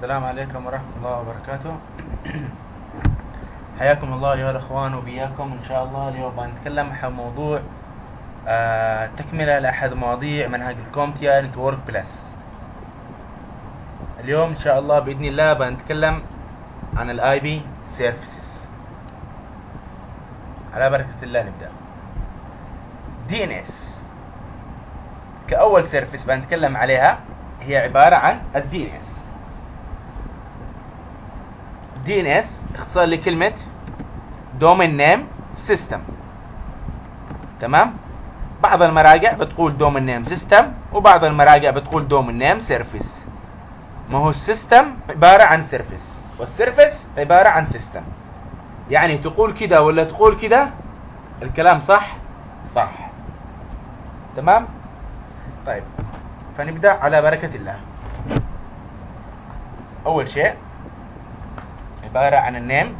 السلام عليكم ورحمة الله وبركاته حياكم الله أيها الأخوان وبياكم إن شاء الله اليوم بنتكلم عن موضوع آه تكملة لأحد مواضيع منهج الكومتيا نتورك بلس اليوم إن شاء الله بإذن الله بنتكلم عن الاي بي سيرفيسز على بركة الله نبدأ دي ان اس كأول سيرفيس بنتكلم عليها هي عبارة عن الدي ان اس دي ان اس اختصار لكلمة دومين نيم سيستم تمام بعض المراجع بتقول دومين نيم سيستم وبعض المراجع بتقول دومين نيم سيرفيس ما هو السيستم عبارة عن سيرفيس والسيرفيس عبارة عن سيستم يعني تقول كده ولا تقول كده الكلام صح صح تمام طيب فنبدأ على بركة الله أول شيء عبارة عن النيم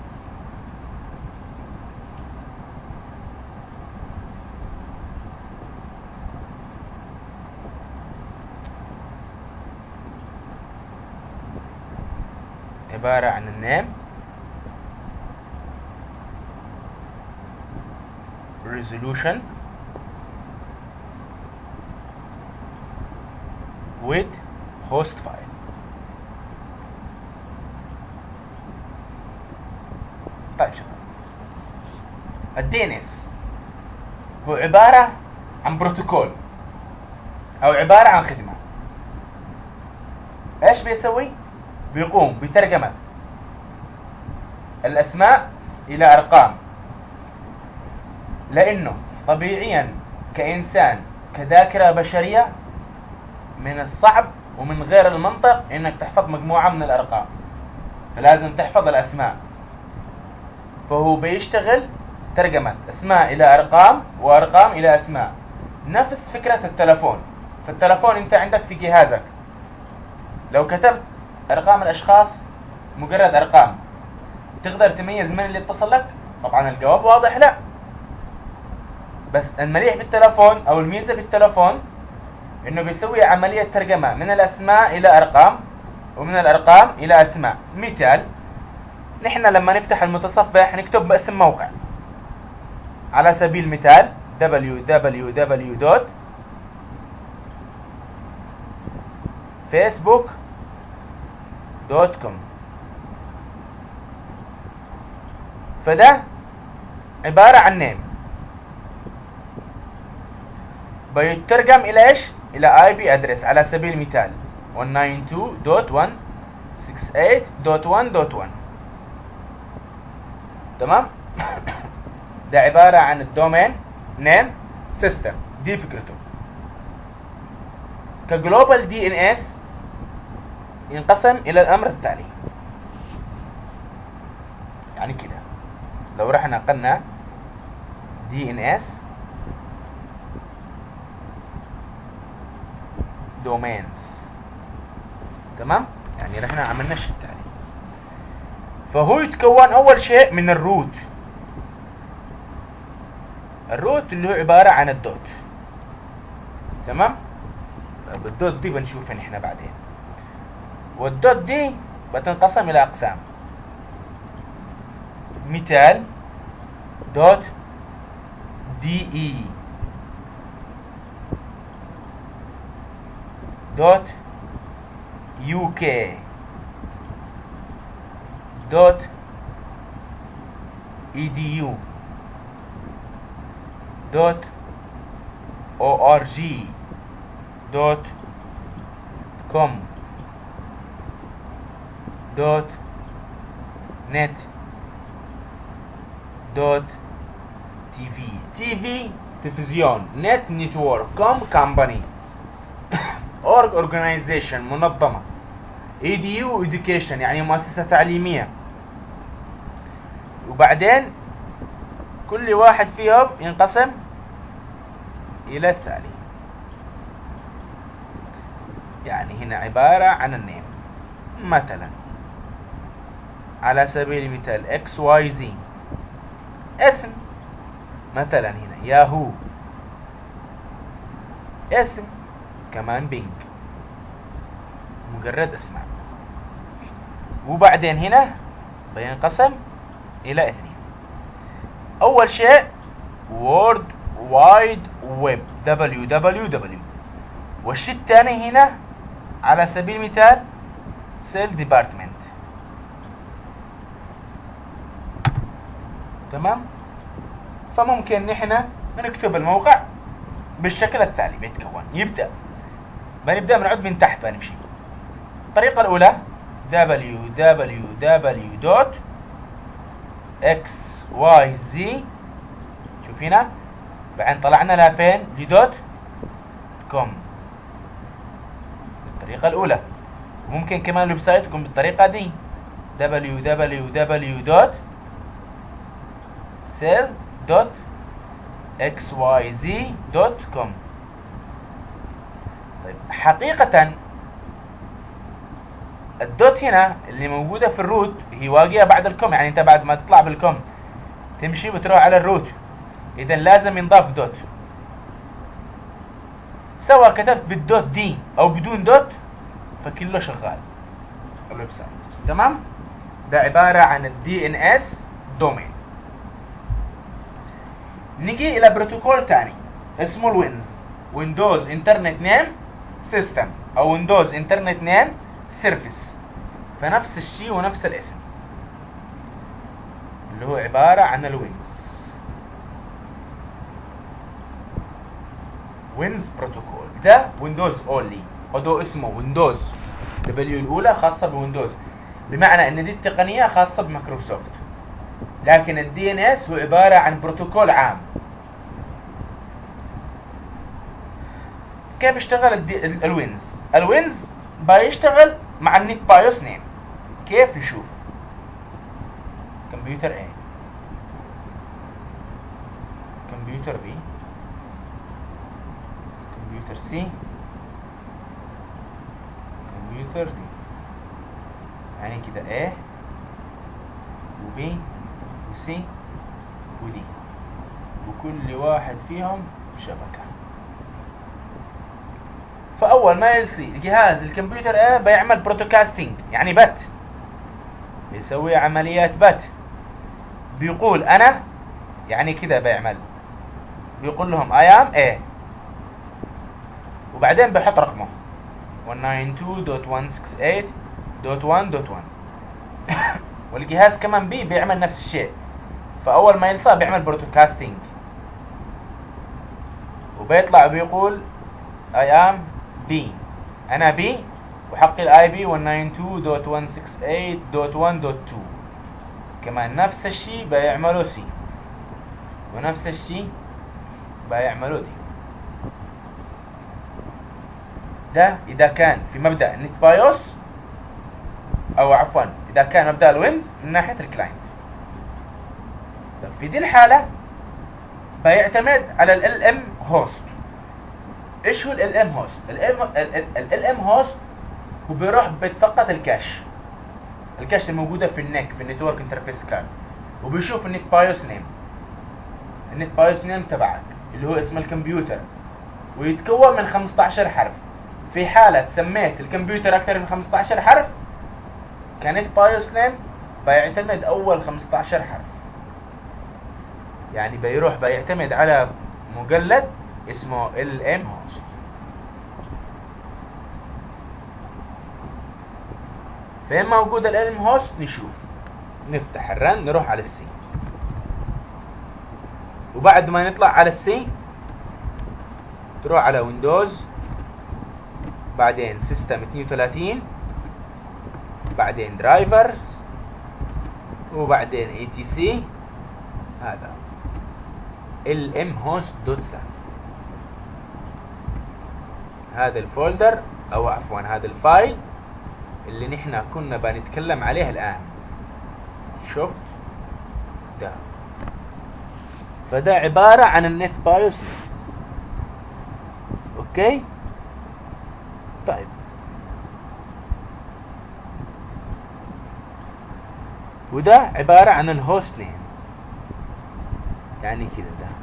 عبارة عن النيم resolution with host file طيب شباب الدي ان اس هو عبارة عن بروتوكول او عبارة عن خدمة ايش بيسوي؟ بيقوم بترجمة الاسماء الى ارقام لانه طبيعيا كانسان كذاكرة بشرية من الصعب ومن غير المنطق انك تحفظ مجموعة من الارقام فلازم تحفظ الاسماء فهو بيشتغل ترجمة اسماء الى ارقام وارقام الى اسماء نفس فكرة التلفون في التلفون انت عندك في جهازك لو كتبت ارقام الاشخاص مجرد ارقام تقدر تميز من اللي اتصل لك طبعا الجواب واضح لا بس المليح بالتلفون او الميزه بالتلفون انه بيسوي عمليه ترجمه من الاسماء الى ارقام ومن الارقام الى اسماء مثال نحن لما نفتح المتصفح نكتب باسم موقع على سبيل المثال www. فيسبوك دوت كوم فده عبارة عن نيم بيترجم إلى إيش؟ إلى اي بي ادرس على سبيل المثال 192.168.1.1 تمام؟ ده عبارة عن الدومين نيم سيستم دي فكرته كجلوبال دي ان اس ينقسم الى الامر التالي يعني كده لو رحنا قلنا دي ان اس دومينز تمام يعني رحنا عملنا الشيء التالي فهو يتكون اول شيء من الروت الروت اللي هو عبارة عن الدوت تمام طيب الدوت دي بنشوفها نحن بعدين والدوت دي بتنقسم الى اقسام مثال دوت دي اي دوت يو كي دوت اي دي يو دوت او ار جي دوت كوم دوت نت دوت تي في تي في تلفزيون نت نتورك كوم كامباني اورج اورجانيزيشن منظمه اي دي يو education يعني مؤسسه تعليميه وبعدين كل واحد فيهم ينقسم الى الثاني يعني هنا عباره عن النيم مثلا على سبيل المثال اكس واي زي اسم مثلا هنا ياهو اسم كمان بينج مجرد اسماء وبعدين هنا بينقسم الى اثنين اول شيء وورد وايد ويب www والشيء الثاني هنا على سبيل المثال سيل ديبارتمنت تمام فممكن نحن نكتب الموقع بالشكل التالي بيتكون يبدا بنبدا بنعد من تحت بنمشي الطريقه الاولى www.xyz شوف هنا بعدين طلعنا لفين لدوت كوم الطريقة الأولى ممكن كمان الويب سايت يكون بالطريقة دي www.sell.xyz.com طيب حقيقة الدوت هنا اللي موجودة في الروت هي واقعة بعد الكوم يعني انت بعد ما تطلع بالكوم تمشي بتروح على الروت اذا لازم ينضاف دوت سواء كتبت بالدوت دي او بدون دوت فكله شغال الويب سايت تمام ده عبارة عن الدي ان اس دومين نجي الى بروتوكول تاني اسمه الوينز ويندوز انترنت نيم سيستم او ويندوز انترنت نيم سيرفيس فنفس الشيء ونفس الاسم اللي هو عبارة عن الوينز وينز بروتوكول ده ويندوز اونلي خدوه اسمه ويندوز دبليو الاولى خاصه بويندوز بمعنى ان دي التقنيه خاصه بمايكروسوفت لكن الدي ان اس هو عباره عن بروتوكول عام كيف اشتغل الدي الوينز الوينز بيشتغل مع النت بايوس نيم كيف نشوف كمبيوتر A كمبيوتر B كمبيوتر C كمبيوتر D يعني كده A و B و C و D وكل واحد فيهم شبكة فأول ما يلسي جهاز الكمبيوتر A بيعمل بروتوكاستنج يعني بت بيسوي عمليات بت بيقول أنا يعني كده بيعمل بيقول لهم I am A وبعدين بيحط رقمه 192.168.1.1 والجهاز كمان بي بيعمل نفس الشيء فاول ما يلصق بيعمل بروتوكاستنج وبيطلع بيقول I am B انا B وحقي الاي بي 192.168.1.2 كمان نفس الشيء بيعملوا سي ونفس الشيء بيعملوا دي ده اذا كان في مبدا نت بايوس او عفوا اذا كان مبدا الوينز من ناحيه الكلاينت طب في دي الحاله بيعتمد على ال ام هوست ايش هو ال ام هوست ال ام هوست هو بيروح بيتفقد الكاش الكاش الموجوده في النك في النتورك انترفيس كارد وبيشوف النت بايوس نيم النت بايوس نيم تبعك اللي هو اسم الكمبيوتر ويتكون من 15 حرف في حالة سميت الكمبيوتر أكثر من 15 حرف كانت بايوس نيم بيعتمد أول 15 حرف يعني بيروح بيعتمد على مجلد اسمه ال ام هوست فين موجود ال ام هوست نشوف نفتح الرن نروح على السي وبعد ما نطلع على السي تروح على ويندوز بعدين سيستم 32 بعدين درايفرز وبعدين اي تي سي هذا ال ام هوست دوت سا هذا الفولدر او عفوا هذا الفايل اللي نحن كنا بنتكلم عليه الان شفت ده فده عبارة عن النت بايوس اوكي طيب وده عبارة عن الهوست نيم يعني كده ده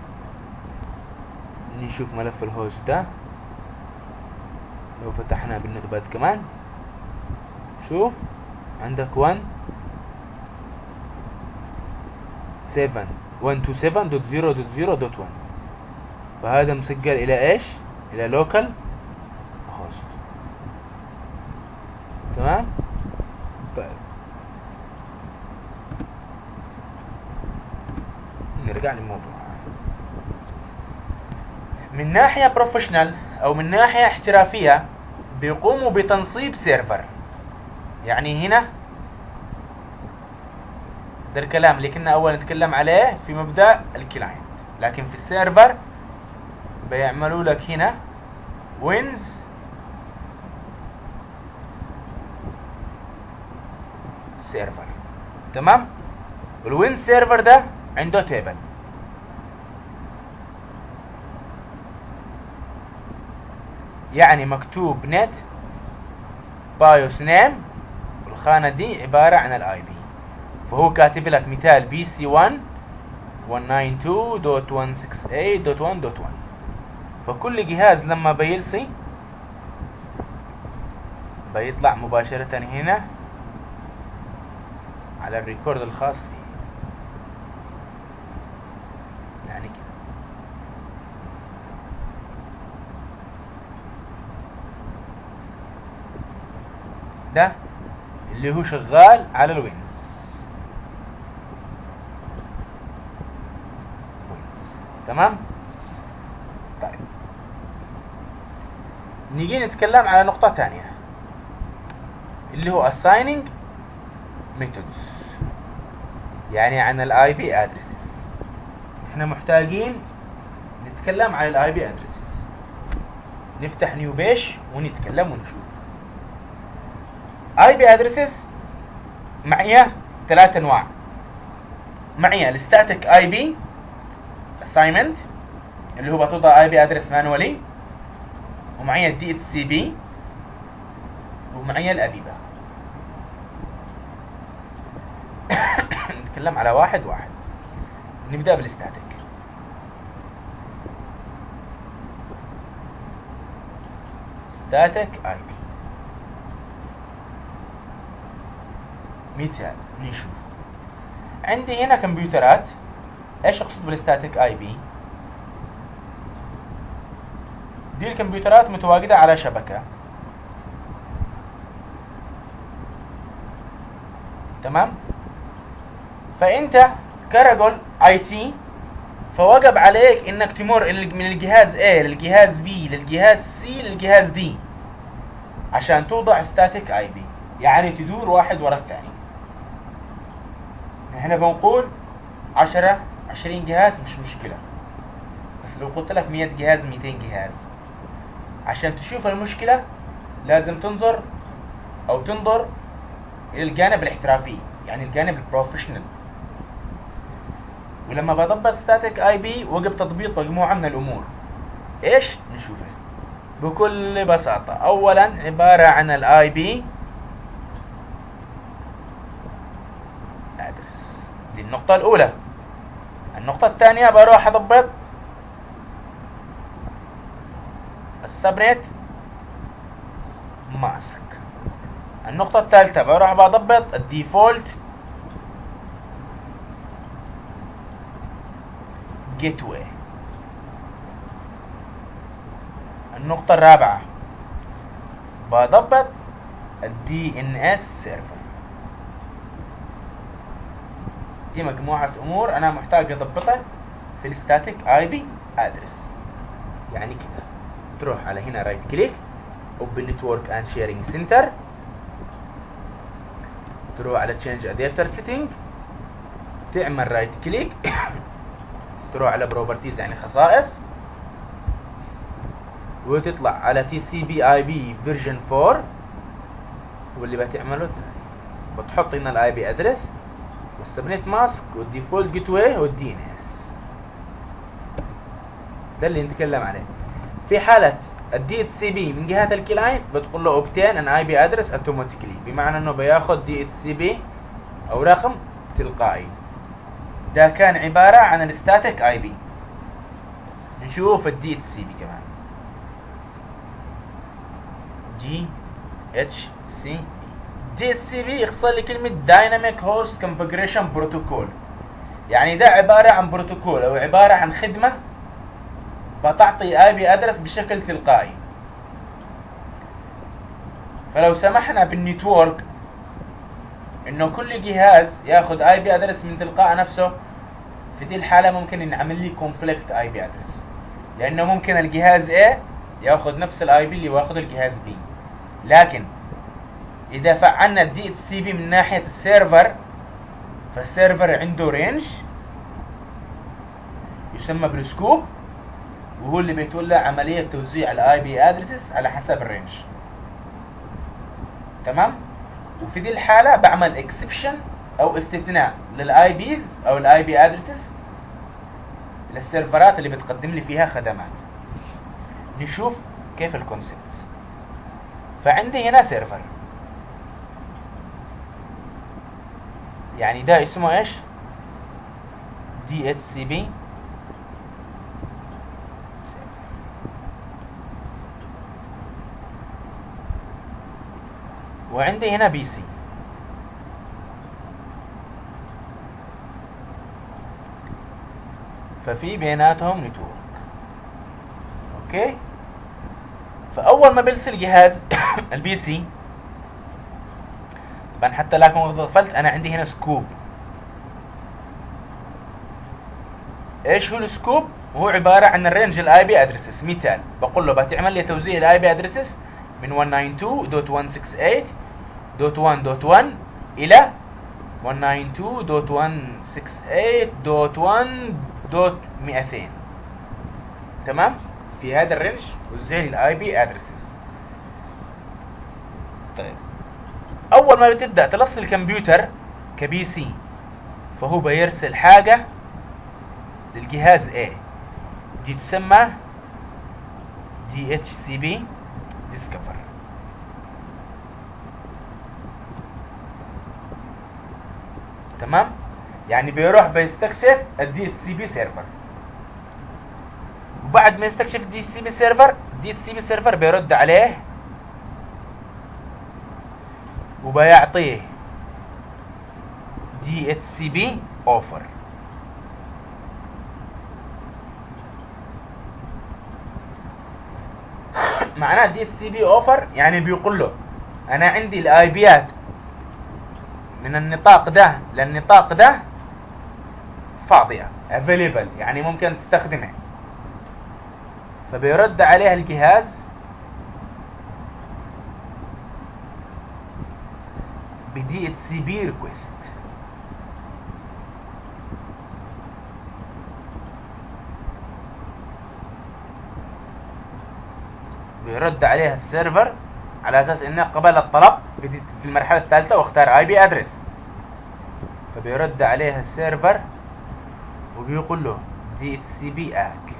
نشوف ملف الهوست ده لو فتحنا بالنوت باد كمان شوف عندك 1 7 127.0.0.1 فهذا مسجل الى ايش الى لوكال هوست تمام طيب نرجع للموضوع من ناحية بروفيشنال او من ناحية احترافية بيقوموا بتنصيب سيرفر يعني هنا ده الكلام اللي كنا اول نتكلم عليه في مبدا الكلاينت لكن في السيرفر بيعملوا لك هنا وينز سيرفر تمام الوينز سيرفر ده عنده تيبل يعني مكتوب نت بايوس نيم والخانه دي عباره عن الاي بي فهو كاتب لك مثال بي سي 1 192.168.1.1 فكل جهاز لما بيلصي بيطلع مباشرة هنا على الريكورد الخاص فيه يعني كده ده اللي هو شغال على الوينز وينز تمام طيب نيجي نتكلم على نقطة تانية اللي هو assigning methods يعني عن الاي بي ادريسز احنا محتاجين نتكلم عن الاي بي ادريسز نفتح نيو بيش ونتكلم ونشوف اي بي ادريسز معي ثلاث انواع معي الستاتيك اي بي اساينمنت اللي هو بتوضع اي بي ادرس مانولي ومعي الدي اتش سي بي ومعي الاديبه نتكلم على واحد واحد نبدا بالستاتيك ستاتيك اي بي مثال نشوف عندي هنا كمبيوترات ايش اقصد بالستاتيك اي بي دي الكمبيوترات متواجدة على شبكة تمام فانت كرجل اي تي فوجب عليك انك تمر من الجهاز A للجهاز B للجهاز C للجهاز D عشان توضع ستاتيك اي بي يعني تدور واحد ورا الثاني احنا بنقول 10 20 جهاز مش مشكلة بس لو قلت لك 100 جهاز 200 جهاز عشان تشوف المشكلة لازم تنظر او تنظر الى الجانب الاحترافي يعني الجانب البروفيشنال ولما بضبط ستاتيك اي بي وجب تضبيط مجموعة من الامور ايش نشوفه بكل بساطة اولا عبارة عن الاي بي ادرس دي النقطة الاولى النقطة الثانية بروح اضبط السبنت ماسك النقطة الثالثة بروح بضبط الديفولت جيت واي النقطة الرابعة بضبط الدي ان اس سيرفر دي مجموعة امور انا محتاج اضبطها في الستاتيك اي بي ادرس يعني كده تروح على هنا رايت كليك اوبن نتورك اند شيرنج سنتر تروح على تشينج ادابتر سيتنج تعمل رايت كليك تروح على بروبرتيز يعني خصائص وتطلع على تي سي بي اي بي فيرجن 4 واللي بتعمله الثاني بتحط هنا الاي بي ادرس والسبنيت ماسك والديفولت جيت واي والدي ان اس ده اللي نتكلم عليه في حاله الدي اتش سي بي من جهه الكلاينت بتقول له اوبتين ان اي بي ادرس اوتوماتيكلي بمعنى انه بياخد دي اتش سي بي او رقم تلقائي ده كان عباره عن الستاتيك اي بي نشوف الدي اتش سي بي كمان دي اتش سي بي دي اس سي بي اختصار لكلمه دايناميك هوست كونفجريشن بروتوكول يعني ده عباره عن بروتوكول او عباره عن خدمه بتعطي اي بي ادرس بشكل تلقائي فلو سمحنا بالنتورك انه كل جهاز ياخذ اي بي ادرس من تلقاء نفسه في دي الحاله ممكن نعمل لي كونفليكت اي بي ادرس لانه ممكن الجهاز A ياخذ نفس الاي بي اللي واخذ الجهاز B لكن اذا فعلنا الدي اتش سي بي من ناحيه السيرفر فالسيرفر عنده رينج يسمى بالسكوب وهو اللي بيتولى عمليه توزيع الاي بي ادرسز على حسب الرينج تمام وفي دي الحاله بعمل اكسبشن او استثناء للاي بيز او الاي بي ادرسز للسيرفرات اللي بتقدم لي فيها خدمات نشوف كيف الكونسبت فعندي هنا سيرفر يعني ده اسمه ايش دي اتش سي بي وعندي هنا بي سي ففي بيناتهم نتورك اوكي فاول ما بلسل جهاز البي سي طبعا حتى لكم غفلت انا عندي هنا سكوب ايش هو السكوب هو عباره عن الرينج الاي بي ادريسز مثال بقول له بتعمل لي توزيع الاي بي ادريسز من 192.168.1.1 الى 192.168.1.200 تمام في هذا الرينج وزع لي الاي بي ادريسز طيب اول ما بتبدا تلص الكمبيوتر كبي سي فهو بيرسل حاجه للجهاز A دي تسمى دي اتش سي بي ديسكفر تمام يعني بيروح بيستكشف الدي اتش سي بي سيرفر وبعد ما يستكشف الدي اتش سي بي سيرفر الدي اتش سي بي سيرفر بيرد عليه وبيعطيه دي اتش سي بي اوفر معناه دي سي بي اوفر يعني بيقول له انا عندي الاي بيات من النطاق ده للنطاق ده فاضيه افيليبل يعني ممكن تستخدمها فبيرد عليها الجهاز بدي اتش سي بي ريكويست بيرد عليها السيرفر على اساس انه قبل الطلب في, في المرحله الثالثه واختار اي بي ادرس فبيرد عليها السيرفر وبيقول له دي اتش سي بي اك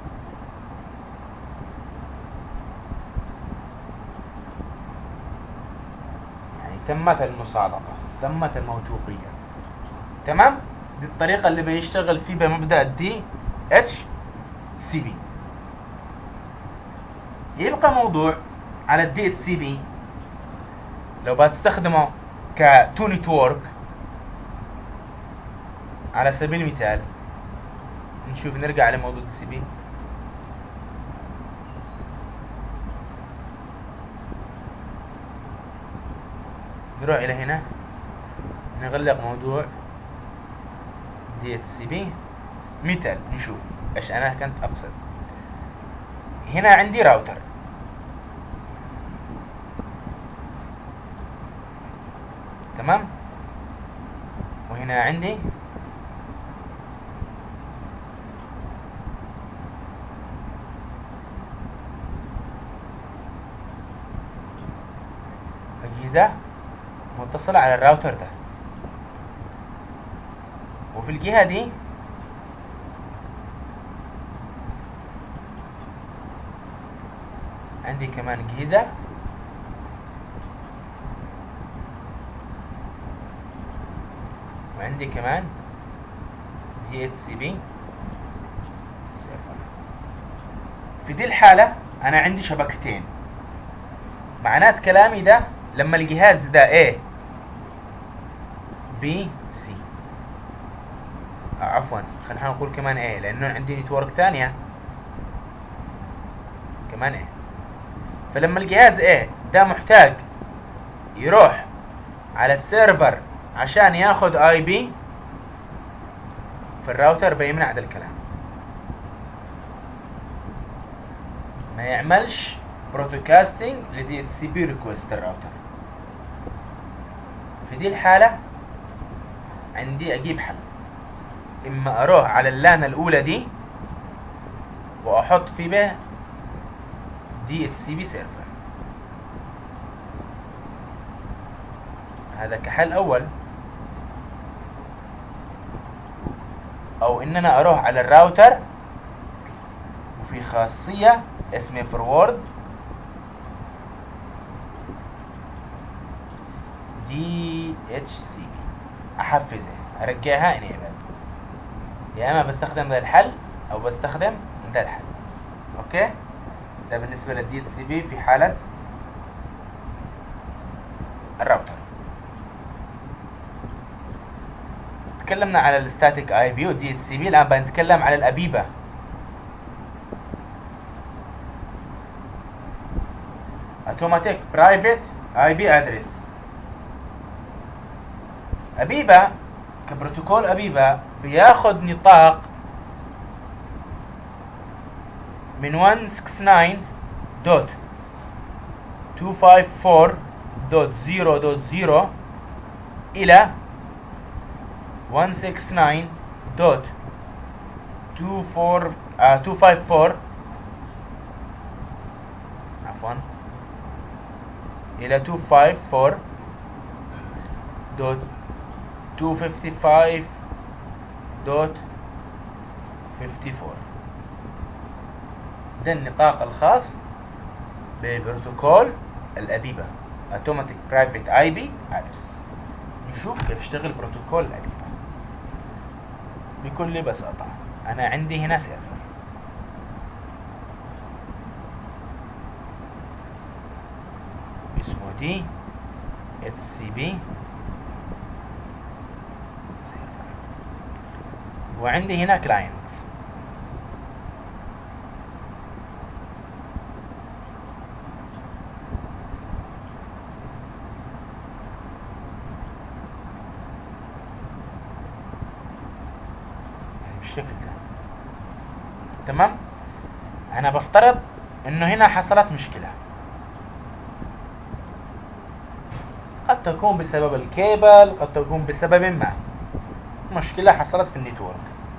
يعني تمت المصادقه تمت الموثوقيه تمام دي الطريقه اللي بيشتغل فيه بمبدا الدي اتش سي بي يبقى موضوع على الدي اس سي بي لو بتستخدمه كتو نتورك على سبيل المثال نشوف نرجع لموضوع الدي سي بي نروح الى هنا نغلق موضوع دي اتش سي بي مثال نشوف ايش انا كنت اقصد هنا عندي راوتر تمام وهنا عندي أجهزة متصلة على الراوتر ده وفي الجهة دي عندي كمان أجهزة وعندي كمان دي اتش سي بي سيرفر في دي الحالة أنا عندي شبكتين معنات كلامي ده لما الجهاز ده A B C آه، عفوا خلينا نقول كمان A لانه عندي نتورك ثانية كمان A فلما الجهاز A ده محتاج يروح على السيرفر عشان ياخد اي بي فالراوتر بيمنع ده الكلام ما يعملش بروتوكاستنج لدي اتش سي بي ريكوست الراوتر في دي الحالة عندي اجيب حل اما اروح على اللانة الاولى دي واحط في به دي اتش سي بي سيرفر هذا كحل اول او ان انا اروح على الراوتر وفي خاصية اسمها فورورد دي اتش سي بي احفزها ارجعها انيبل يا اما بستخدم ذا الحل او بستخدم ذا الحل اوكي ده بالنسبة للدي اتش سي بي في حالة الراوتر تكلمنا على الستاتيك اي بي والدي اس سي بي الان بنتكلم على الابيبه اوتوماتيك برايفت اي بي ادرس ابيبه كبروتوكول ابيبه بياخد نطاق من 169 دوت 254 دوت 0 دوت 0 الى 169 دوت 24 آه 254 عفوا إلى 254 دوت 255 دوت 54 ده النطاق الخاص ببروتوكول الأبيبة Automatic Private IP Address نشوف كيف يشتغل بروتوكول الأبيبة بكل بساطة أنا عندي هنا سيرفر اسمه دي اتش سي بي وعندي هنا كلاينت بالشكل ده تمام انا بفترض انه هنا حصلت مشكله قد تكون بسبب الكيبل قد تكون بسبب ما مشكله حصلت في النتورك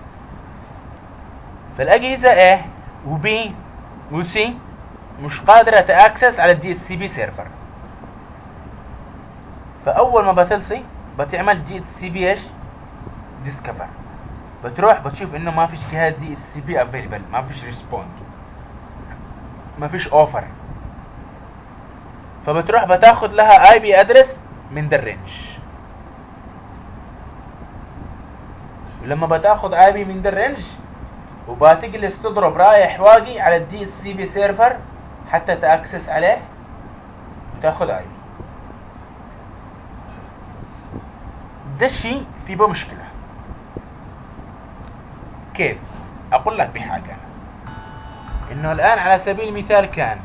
فالاجهزه A و B و C مش قادره تاكسس على الدي اس سي بي سيرفر فاول ما بتلصي بتعمل دي اس سي بي ايش ديسكفر بتروح بتشوف انه ما فيش جهاز دي اس سي بي افيلبل ما فيش ريسبوند ما فيش اوفر فبتروح بتاخد لها اي بي ادرس من ذا الرينج ولما بتاخد اي بي من ذا الرينج وبتجلس تضرب رايح واقي على الدي اس سي بي سيرفر حتى تاكسس عليه وتاخد اي بي ده الشيء في به مشكله كيف اقول لك بحاجه انه الان على سبيل المثال كان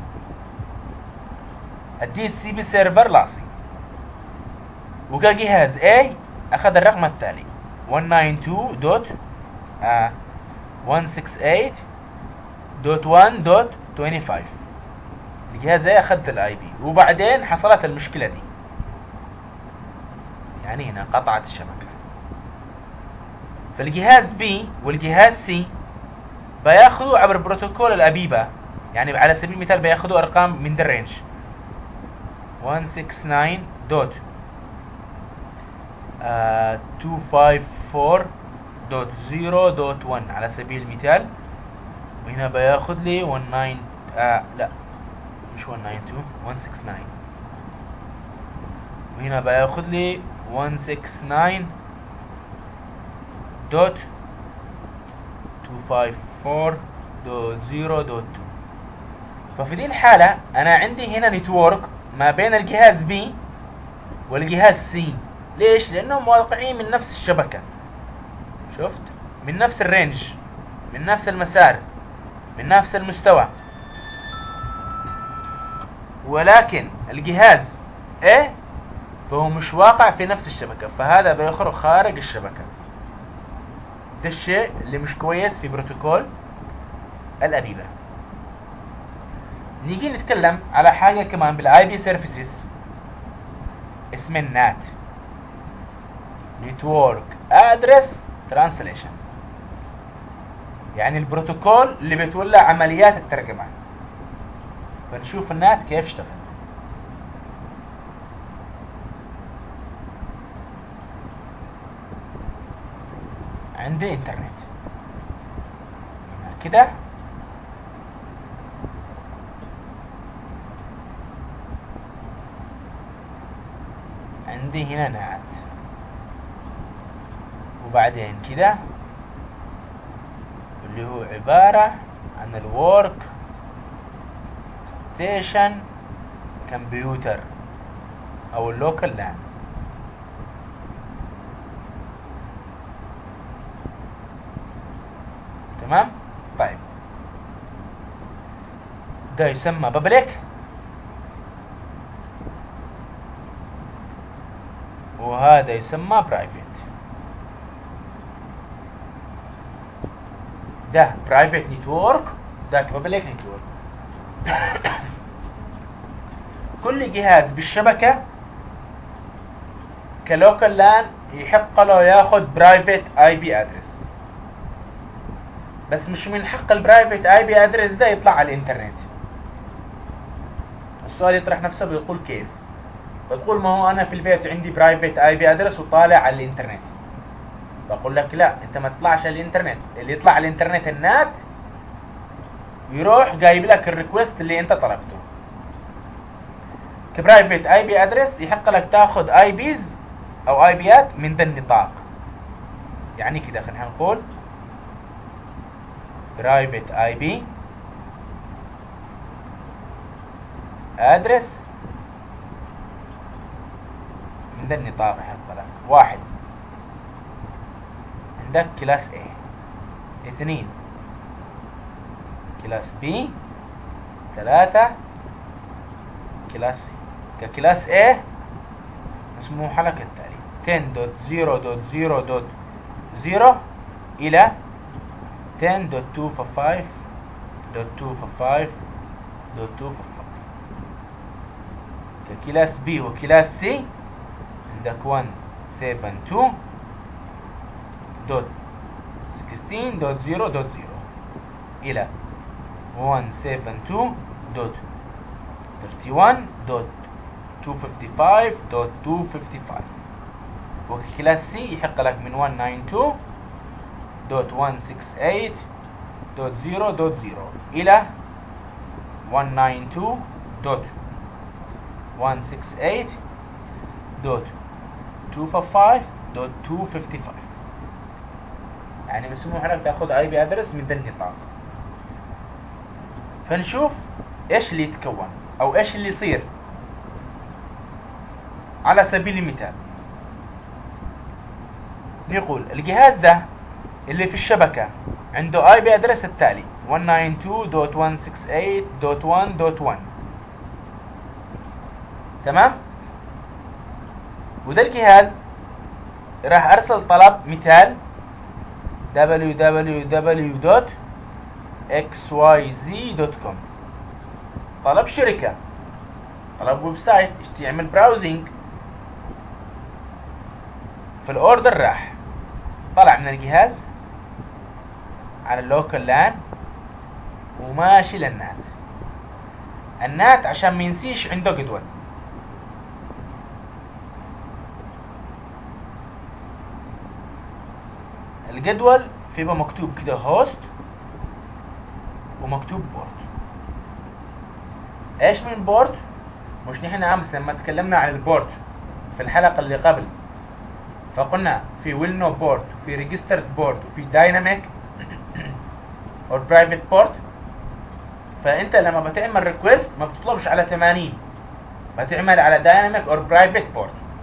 الدي سي بي سيرفر لاصي وجا جهاز A اخذ الرقم التالي 192 دوت آه 168 دوت 1 دوت 25 الجهاز A اخذ الاي بي وبعدين حصلت المشكله دي يعني هنا قطعت الشبكه فالجهاز B والجهاز C بياخذوا عبر بروتوكول الأبيبة يعني على سبيل المثال بياخذوا أرقام من ذا رينج 169 دوت آه 254 دوت 0 دوت 1 على سبيل المثال وهنا بياخذ لي 19 آه لا مش 192 169 وهنا بياخذ لي 169 دوت 254 دوت 0 دوت 2 ففي دي الحالة أنا عندي هنا نتورك ما بين الجهاز B والجهاز سي ليش لانهم واقعين من نفس الشبكه شفت من نفس الرينج من نفس المسار من نفس المستوى ولكن الجهاز A فهو مش واقع في نفس الشبكة فهذا بيخرج خارج الشبكة ده الشيء اللي مش كويس في بروتوكول الأبيبة نيجي نتكلم على حاجة كمان بالاي بي سيرفيسز اسم النات نتورك ادرس ترانسليشن يعني البروتوكول اللي بيتولى عمليات الترجمة فنشوف النات كيف اشتغل عندي انترنت كده عندي هنا نات وبعدين كده اللي هو عبارة عن الورك ستيشن كمبيوتر او اللوكال لان تمام طيب ده يسمى بابليك وهذا يسمى برايفت ده برايفت نتورك ذاك بابليك نتورك كل جهاز بالشبكة كلوكال لان يحق له ياخد برايفت اي بي ادرس بس مش من حق البرايفت اي بي ادرس ده يطلع على الانترنت السؤال يطرح نفسه بيقول كيف بتقول ما هو انا في البيت عندي برايفت اي بي ادرس وطالع على الانترنت بقول لك لا انت ما تطلعش على الانترنت اللي يطلع على الانترنت النات يروح جايب لك الريكوست اللي انت طلبته كبرايفت اي بي ادرس يحق لك تاخذ اي بيز او اي بيات من ذا النطاق يعني كده خلينا نقول برايفت اي بي ادرس من ذا النطاق يحق لك واحد عندك كلاس A اثنين كلاس B ثلاثة كلاس C ككلاس A مسموح لك التالي 10.0.0.0 إلى 10.255.255.255 ككلاس B وكلاس C عندك 172 دوت 16 دوت 0 دوت 0 إلى 172 دوت 31 دوت 255 دوت 255 وكلاس سي يحق لك من 192 دوت 168 دوت 0 دوت 0 إلى 192 دوت 168 دوت 255 دوت 255 يعني مسموح لك تاخذ اي بي ادرس من ذا النطاق فنشوف ايش اللي يتكون او ايش اللي يصير على سبيل المثال نقول الجهاز ده اللي في الشبكة عنده اي بي ادرس التالي 192.168.1.1 تمام وده الجهاز راح ارسل طلب مثال www.xyz.com طلب شركة طلب ويب سايت اشتي يعمل براوزنج فالاوردر راح طلع من الجهاز على اللوكال لان وماشي للنات النات عشان ما ينسيش عنده جدول الجدول في بقى مكتوب كده هوست ومكتوب بورت ايش من بورت مش نحن امس لما تكلمنا عن البورت في الحلقه اللي قبل فقلنا في ويل نو بورت وفي ريجسترد بورت وفي دايناميك او برايفت بورت فانت لما بتعمل ريكويست ما بتطلبش على 80 بتعمل على دايناميك او برايفت بورت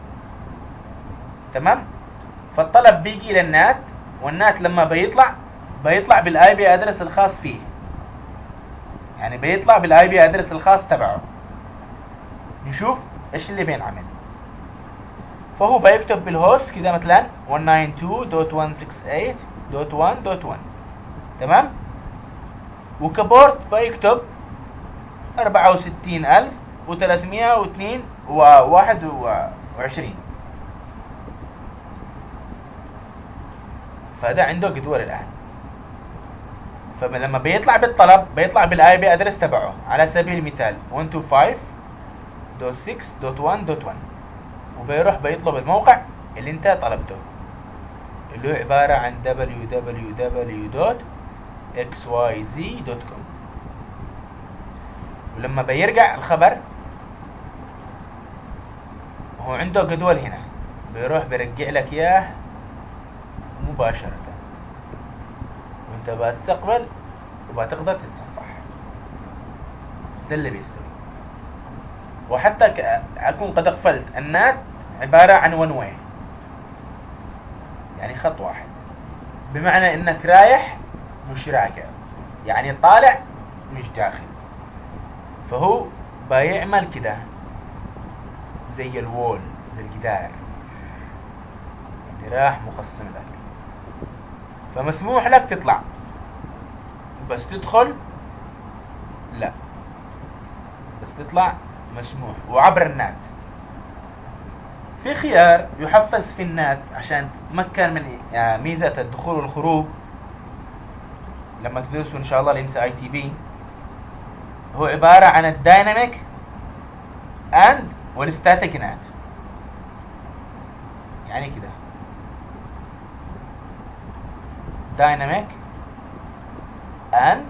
تمام فالطلب بيجي للنات والنات لما بيطلع بيطلع بالاي بي ادرس الخاص فيه يعني بيطلع بالاي بي ادرس الخاص تبعه نشوف ايش اللي بينعمل فهو بيكتب بالهوست كده مثلا 192.168.1.1 تمام وكبورت بيكتب 64302 و21 فده عنده جدول الان فلما بيطلع بالطلب بيطلع بالاي بي ادرس تبعه على سبيل المثال 125.6.1.1 وبيروح بيطلب الموقع اللي انت طلبته اللي هو عبارة عن www.xyz.com ولما بيرجع الخبر هو عنده جدول هنا بيروح بيرجع لك اياه مباشرة وانت بتستقبل وبتقدر تتصفح ده اللي بيستوي وحتى ك- اكون قد اغفلت النات عبارة عن ون واي يعني خط واحد بمعنى انك رايح مش راجع يعني طالع مش داخل فهو بيعمل كده زي الوول زي الجدار يعني راح مقسم لك فمسموح لك تطلع بس تدخل لا بس تطلع مسموح وعبر النات في خيار يحفز في النات عشان تتمكن من يعني ميزة الدخول والخروج لما تدرسوا ان شاء الله الام سي اي تي بي هو عبارة عن الدايناميك اند والستاتيك نات يعني كده دايناميك اند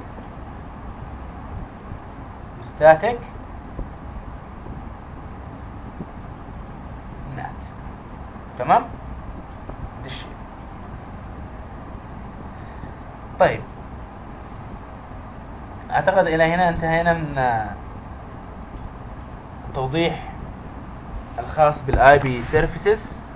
static نات تمام ده الشيء طيب اعتقد الى هنا انتهينا من آه، توضيح الخاص بالاي بي سيرفيسز